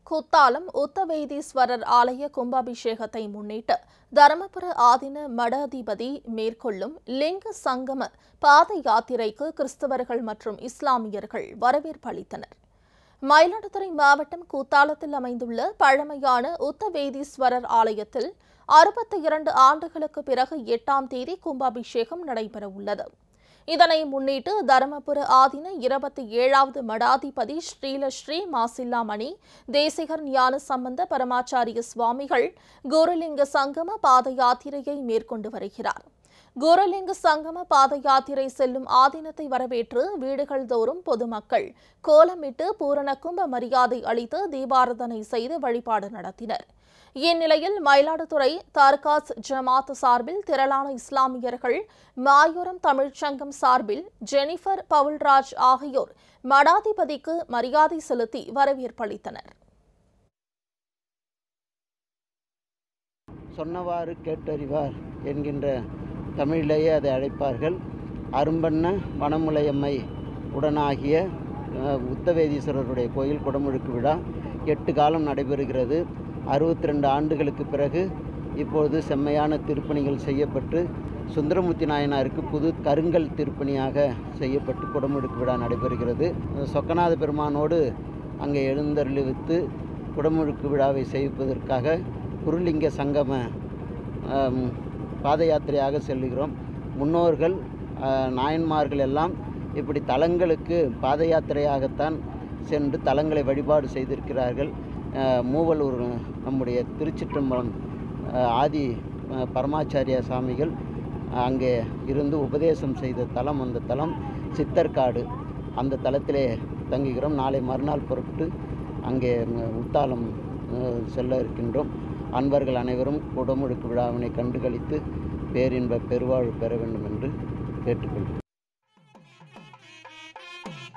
குத்தாலம் உத்தவேதீஸ்வரர் ஆலய கும்பாபிஷேகத்தை முன்னிட்டு தருமபுர ஆதீன மடாதிபதி மேற்கொள்ளும் லிங்க சங்கம பாத யாத்திரைக்கு கிறிஸ்தவர்கள் மற்றும் இஸ்லாமியர்கள் வரவேற்பு அளித்தனர் மயிலாடுதுறை மாவட்டம் கூத்தாலத்தில் அமைந்துள்ள பழமையான உத்தவேதீஸ்வரர் ஆலயத்தில் அறுபத்தி இரண்டு ஆண்டுகளுக்கு பிறகு எட்டாம் தேதி கும்பாபிஷேகம் நடைபெறவுள்ளது இதனை முன்னிட்டு தருமபுர ஆதீன இருபத்தி ஏழாவது மடாதிபதி ஸ்ரீல ஸ்ரீ மாசில்லாமணி தேசிகர் ஞான சம்பந்த பரமாச்சாரிய சுவாமிகள் குருலிங்க சங்கம பாத யாத்திரையை மேற்கொண்டு வருகிறார் குருலிங்க சங்கம பாத யாத்திரை செல்லும் ஆதீனத்தை வரவேற்று வீடுகள் தோறும் பொதுமக்கள் கோலமிட்டு பூரண கும்ப மரியாதை அளித்து தீபாரதனை செய்து வழிபாடு நடத்தினர் இந்நிலையில் மயிலாடுதுறை தார்காஸ் ஜமாத் சார்பில் திரளான இஸ்லாமியர்கள் மாயூரம் தமிழ்ச்சங்கம் சார்பில் ஜெனிஃபர் பவுல்ராஜ் ஆகியோர் மடாதிபதிக்கு மரியாதை செலுத்தி வரவேற்பளித்தனர் சொன்னவாறு கேட்டறிவார் என்கின்ற தமிழிலேயே அதை அழைப்பார்கள் அரும்பண்ண வனமுலையம்மை உடனாகிய அஹ், உத்தவேதீஸ்வரருடைய கோயில் குடமுழுக்கு விழா எட்டு காலம் நடைபெறுகிறது அறுபத்தி ரெண்டு ஆண்டுகளுக்கு பிறகு இப்பொழுது செம்மையான திருப்பணிகள் செய்யப்பட்டு சுந்தரமூர்த்தி நாயனாருக்கு புது கருங்கல் திருப்பணியாக செய்யப்பட்டு குடமுழுக்கு விழா நடைபெறுகிறது சொக்கநாத பெருமானோடு அங்கே எழுந்தருளிவித்து குடமுழுக்கு விழாவை செய்வதற்காக குருலிங்க சங்கம ஆம், பாத யாத்திரையாக செல்லுகிறோம் முன்னோர்கள் ஆ, நாயன்மார்கள் எல்லாம் இப்படி தலங்களுக்கு பாத யாத்திரையாகத்தான் சென்று தலங்களை வழிபாடு செய்திருக்கிறார்கள் ஆ, மூவலூர் நம்முடைய திருச்சிற்றம்பலம் ஆ, ஆதி ஆ, பரமாச்சாரியா சாமிகள் அங்கே இருந்து உபதேசம் செய்த தலம் அந்த தலம் சித்தர்காடு அந்த தலத்திலே தங்குகிறோம் நாளை மறுநாள் புறப்பட்டு அங்கே ம், உத்தாலம் அஹ், செல்ல இருக்கின்றோம் அன்பர்கள் அனைவரும் குடமுழுக்கு விழாவினை கண்டுகளித்து பேரின்ப பெருவாழ்வு பெற வேண்டும் என்று கேட்டுக்கொள்கிறேன்